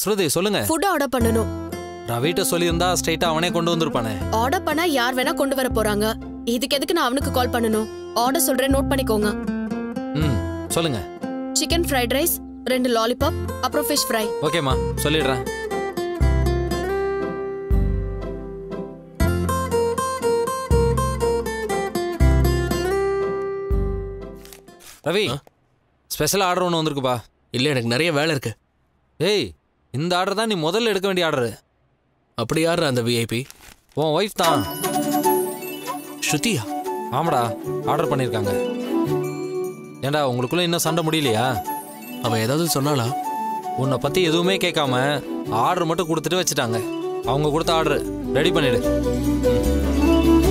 ஸ்ருதி சொல்லுங்க food order பண்ணணும் ரவிட்ட சொல்லியிருந்தா ஸ்ட்ரைட்டா அவனே கொண்டு வந்திருப்பானே ஆர்டர் பண்ணா யார் வேணா கொண்டு வர போறாங்க இதுக்கு எதுக்கு நான் அவனுக்கு கால் பண்ணணும் ஆர்டர் சொல்றேன் நோட் பண்ணிக்கோங்க ம் சொல்லுங்க சிக்கன் ஃப்ரைட் ரைஸ் ரெண்டு லாலிபாப் அப்புறம் ஃபிஷ் ஃப்ரை ஓகேம்மா சொல்லிடுறேன் ரவி ஸ்பெஷல் ஆர்டர் ஒன்று வந்திருக்குப்பா இல்லை எனக்கு நிறைய வேலை இருக்கு ஏய் இந்த ஆர்டர் தான் நீ முதல்ல எடுக்க வேண்டிய ஆர்டர் அப்படி யார் அந்த விஐபி உன் ஒய்ஃப் தான் ஸ்ருதியா ஆமாடா ஆர்டர் பண்ணியிருக்காங்க ஏண்டா உங்களுக்குள்ள இன்னும் சண்டை முடியலையா அவ ஏதாவது சொன்னாளா உன்னை பற்றி எதுவுமே கேட்காம ஆர்டர் மட்டும் கொடுத்துட்டு வச்சுட்டாங்க அவங்க கொடுத்த ஆர்டர் ரெடி பண்ணிடு ம்.